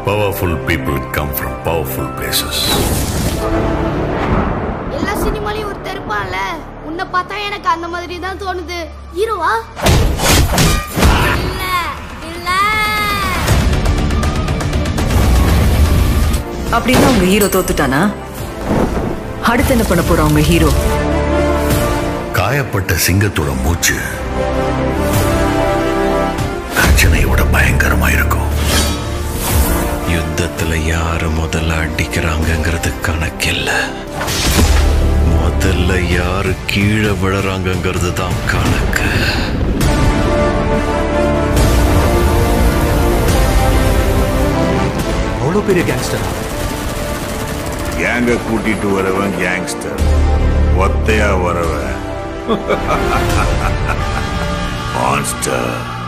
Powerful people come from powerful places. எல்லா சினிமாலையும் ஒருத்தர் இருப்பான்ல உன்னை பார்த்தா எனக்கு அந்த மாதிரி தான் தோணுது ஹீரோவா இல்ல இல்ல அப்படின்னா உங்க ஹீரோ தோத்துட்டானா அடுத்து என்ன பண்ண போறா உங்க ஹீரோ காயப்பட்ட சிங்கத்தோட மூச்சு கர்ஜனையோட பயங்கரமா இருக்கும் யுத்தத்துல யாரு முதல்ல அடிக்கிறாங்கங்கிறது கணக்கில்ல முதல்ல யாரு கீழே விழறாங்கங்கிறது தான் கணக்கு அவ்வளோ பெரிய கேங்ஸ்டர் கேங்க கூட்டிட்டு வரவன் கேங்ஸ்டர் ஒத்தையா வரவன் மான்ஸ்டர்